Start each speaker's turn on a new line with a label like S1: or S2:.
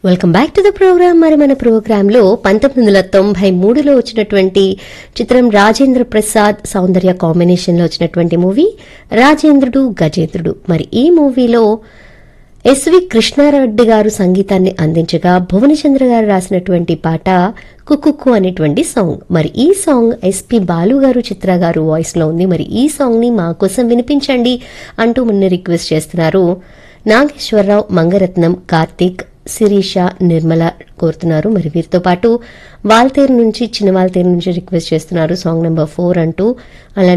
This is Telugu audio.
S1: welcome back to the program మరి మన ప్రోగ్రామ్ లో పంతొమ్మిది వందల తొంభై మూడులో వచ్చినటువంటి చిత్రం రాజేంద్ర ప్రసాద్ సౌందర్య కాంబినేషన్ లో వచ్చినటువంటి మూవీ రాజేంద్రుడు గజేంద్రుడు మరి ఈ మూవీలో ఎస్వి కృష్ణారెడ్డి గారు సంగీతాన్ని అందించగా భువనచంద్ర గారు రాసినటువంటి పాట కుకుక్కు అనేటువంటి సాంగ్ మరి ఈ సాంగ్ ఎస్పి బాలు గారు చిత్ర గారు వాయిస్ లో ఉంది మరి ఈ సాంగ్ ని మా కోసం వినిపించండి అంటూ మొన్న రిక్వెస్ట్ చేస్తున్నారు నాగేశ్వరరావు మంగరత్నం కార్తీక్ శిరీష నిర్మల కోరుతున్నారు మరి వీరితో పాటు వాల్తేరు నుంచి చిన్న వాల్తేరు నుంచి రిక్వెస్ట్ చేస్తున్నారు సాంగ్ నెంబర్ ఫోర్ అంటూ అలానే